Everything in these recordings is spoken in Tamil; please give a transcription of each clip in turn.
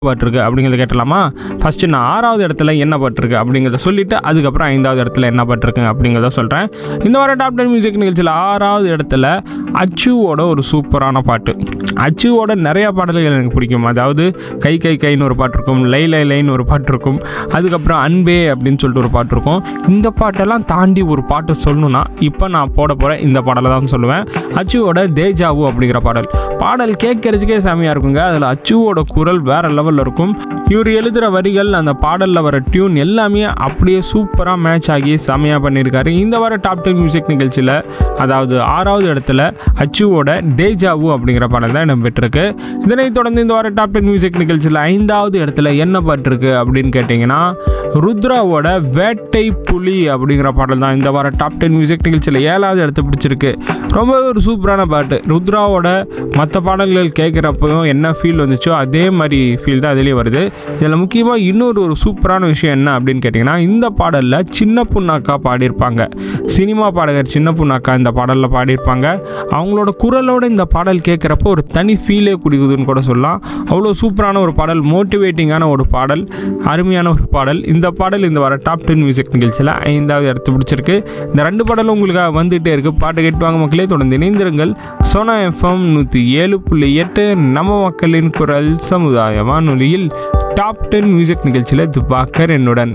பாட்டிருக்கு அப்படிங்கிறத கேட்டலாமா ஃபஸ்ட்டு நான் ஆறாவது இடத்துல என்ன பாட்டிருக்கு அப்படிங்கிறத சொல்லிவிட்டு அதுக்கப்புறம் ஐந்தாவது இடத்துல என்ன பாட்டிருக்கு அப்படிங்கிறத சொல்கிறேன் இந்த வாரம் டாப் டென் மியூசிக் நிகழ்ச்சியில் ஆறாவது இடத்துல அச்சுவோட ஒரு சூப்பரான பாட்டு அச்சுவோட நிறையா பாடல்கள் எனக்கு பிடிக்கும் அதாவது கை கை கைன்னு ஒரு பாட்டு இருக்கும் லை லை லைன்னு ஒரு பாட்டு இருக்கும் அதுக்கப்புறம் அன்பே அப்படின்னு சொல்லிட்டு ஒரு பாட்டு இருக்கும் இந்த பாட்டெல்லாம் தாண்டி ஒரு பாட்டு சொல்லணும்னா இப்போ நான் போட போகிற இந்த பாடலை தான் சொல்லுவேன் அச்சுவோட தேஜாவு அப்படிங்கிற பாடல் பாடல் கேட்கறதுக்கே செமையாக இருக்குங்க அதில் அச்சுவோட குரல் வேற லெவலில் இருக்கும் இவர் எழுதுகிற வரிகள் அந்த பாடலில் வர டியூன் எல்லாமே அப்படியே சூப்பராக மேட்ச் ஆகி செமையாக பண்ணியிருக்காரு இந்த வார டாப் டென் மியூசிக் நிகழ்ச்சியில் அதாவது ஆறாவது இடத்துல அச்சுவோட டேஜாவு அப்படிங்கிற பாடல் தான் இடம்பெற்றிருக்கு இதனைத் தொடர்ந்து இந்த வார டாப் டென் மியூசிக் நிகழ்ச்சியில் ஐந்தாவது இடத்துல என்ன பாட்டு இருக்கு அப்படின்னு கேட்டிங்கன்னா ருத்ராவோட வேட்டை புலி அப்படிங்கிற பாடல் தான் இந்த வார டாப் டென் மியூசிக் நிகழ்ச்சியில் ஏழாவது இடத்த பிடிச்சிருக்கு ரொம்ப ஒரு சூப்பரான பாட்டு ருத்ராவோட மற்ற பாடல்கள் கேட்குறப்பையும் என்ன ஃபீல் வந்துச்சோ அதே மாதிரி ஃபீல் தான் அதுலேயே வருது இதில் முக்கியமாக இன்னொரு ஒரு சூப்பரான விஷயம் என்ன அப்படின்னு கேட்டிங்கன்னா இந்த பாடலில் சின்ன புண்ணாக்கா பாடியிருப்பாங்க சினிமா பாடகர் சின்ன புண்ணாக்கா இந்த பாடலில் பாடியிருப்பாங்க அவங்களோட குரலோட இந்த பாடல் கேட்குறப்போ ஒரு தனி ஃபீலே குடிக்குதுன்னு கூட சொல்லலாம் அவ்வளோ சூப்பரான ஒரு பாடல் மோட்டிவேட்டிங்கான ஒரு பாடல் அருமையான ஒரு பாடல் இந்த பாடல் இந்த வர டாப் டென் மியூசிக் நிகழ்ச்சியில் ஐந்தாவது இடத்து பிடிச்சிருக்கு இந்த ரெண்டு பாடலும் உங்களுக்காக வந்துகிட்டே இருக்குது பாட்டு கேட்டுவாங்க மக்களே தொடர்ந்து இணைந்திருங்கள் சோனா எஃப்எம் நூற்றி ஏழு புள்ளி எட்டு நம்ம மக்களின் குரல் சமுதாய வானொலியில் டாப் டென் மியூசிக் நிகழ்ச்சியில் துபாக்கர் என்னுடன்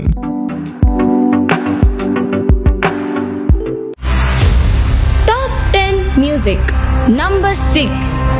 Top 10 Music Number 6